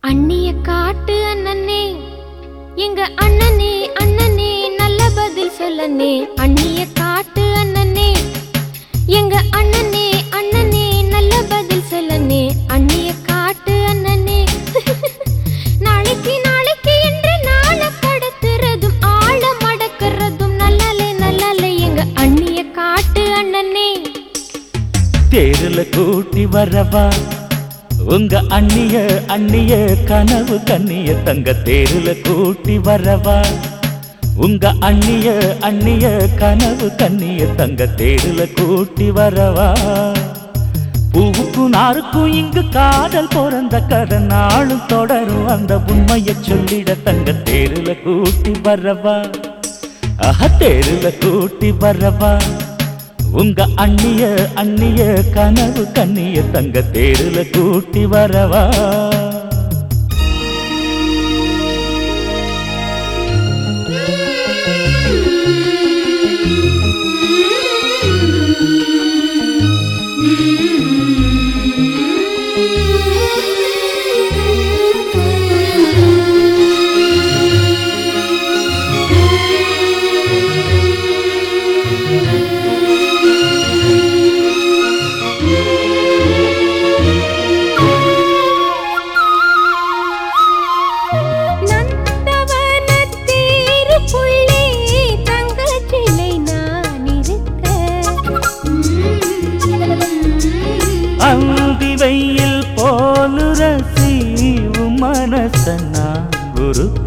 அண்ணிய காட்டு அண்ணனே எங்க அண்ணனே அண்ணனே நல்ல பதில் சொல்லனே அண்ணிய காட்டு அண்ணனே எங்க அண்ணனே அண்ணனே நல்ல பதில் சொல்லனே அண்ணிய காட்டு அண்ணனே நாளைக்கு நாளைக்கு என்று நாள கடத்துறதும் ஆழ மடக்கிறதும் நல்லாலே நல்லாலே எங்க அண்ணிய காட்டு அண்ணனே தேருல கூட்டி வரவா உங்க அண்ணிய அண்ணிய கனவு கண்ணிய தங்க தேருல கூட்டி வரவா உங்க அண்ணிய அண்ணிய கனவு கண்ணிய தங்க தேருல கூட்டி வரவா பூவுக்கும் நாருக்கும் இங்கு காதல் பிறந்த கதை நாளும் தொடரும் அந்த உண்மையை சொல்லிட தங்க தேருல கூட்டி வரவா அஹ தேருல கூட்டி வரவா உங்க அண்ணிய அண்ணிய கனவு கண்ணிய தங்க தேருல கூட்டி வரவா நந்தவனத்தீருக்குள்ளே தங்கச்சிலை நான் இருக்க. அந்தி வெயில் போலுரசி உன் மனச நான் உருக்க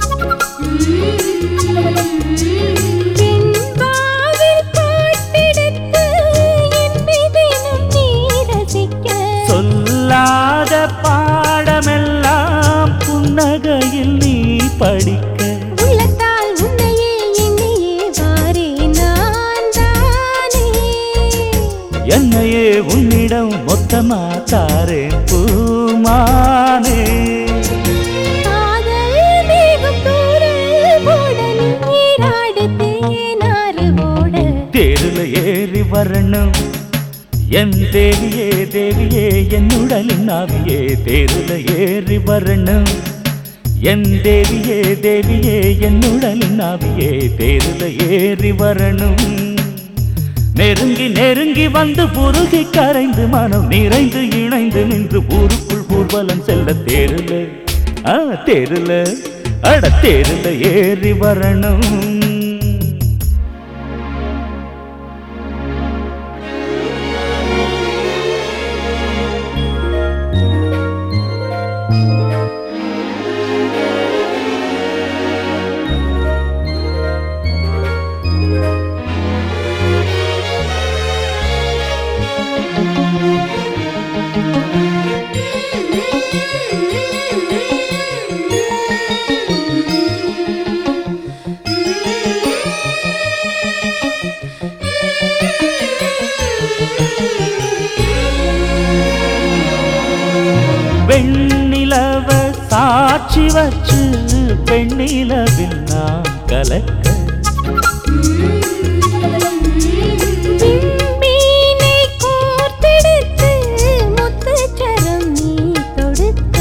வெண்பாவில் பாட்டெடுத்து என் மிதினும் நீ ரசிக்க. சொல்லாத பாடமெல்லாம் புன்னகையில் நீ படிக்க உள்ளத்தால் உன்னையே எண்ணியே வாரே நான் தானே. என்னையே உன்னிடம் மொத்தமா தாரேன் பூமானே காதல் மேகம் தூறல் போட நீராடு தேனாறு ஓட. தேருல ஏறி வரணும் என் தேவியே தேவியே என் உடலின் ஆவியே தேருல ஏறி வரணும் என் தேவியே தேவியே என் உடலின் ஆவியே தேருல ஏறி வரணும் நெருங்கி நெருங்கி வந்து புருகி கரைந்து மனம் நிறைந்து இணைந்து நின்று ஊருக்குள் ஊர்வலம் செல்ல தேருல ஆ தேருல அட தேருல ஏறி வரணும் வெண்ணிலவ சாட்சி வச்சு பெண்ணிலவில் நாம் கலக்க விண்மீனை கோர்த்தெடுத்து முத்துச்சரம் நீ தொடுக்க.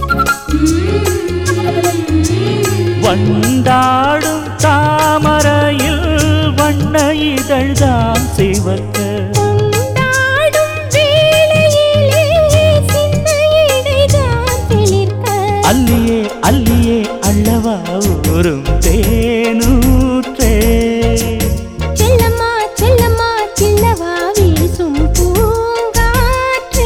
வண்டாடும் தாமரையில் வண்ண இதழ்தான் சிவக்க கொண்டாடும் வேளையிலே சின்ன இடைதான் சிலிர்க்க. அல்லியே அல்லியே அல்லவா ஊரும் தேனூற்றே செல்லம்மா செல்லம்மா சின்னவா வீசும் பூங்காற்றே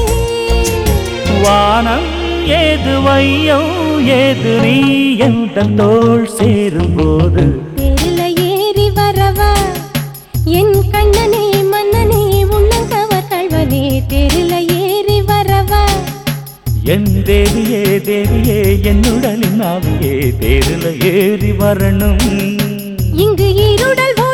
வானம் ஏது வையம் ஏது நீ எந்த தோள் சேரும்போது தேரில ஏறி வரவா என் கண்ணனே மன்னனே உள்ளங்கவர் கழ்வனே தேரில ஏறி வரவா என் தேவியே தேவியே என்னுடலின் ஆவியே தேருல ஏறி வரணும் இங்கு இருடல்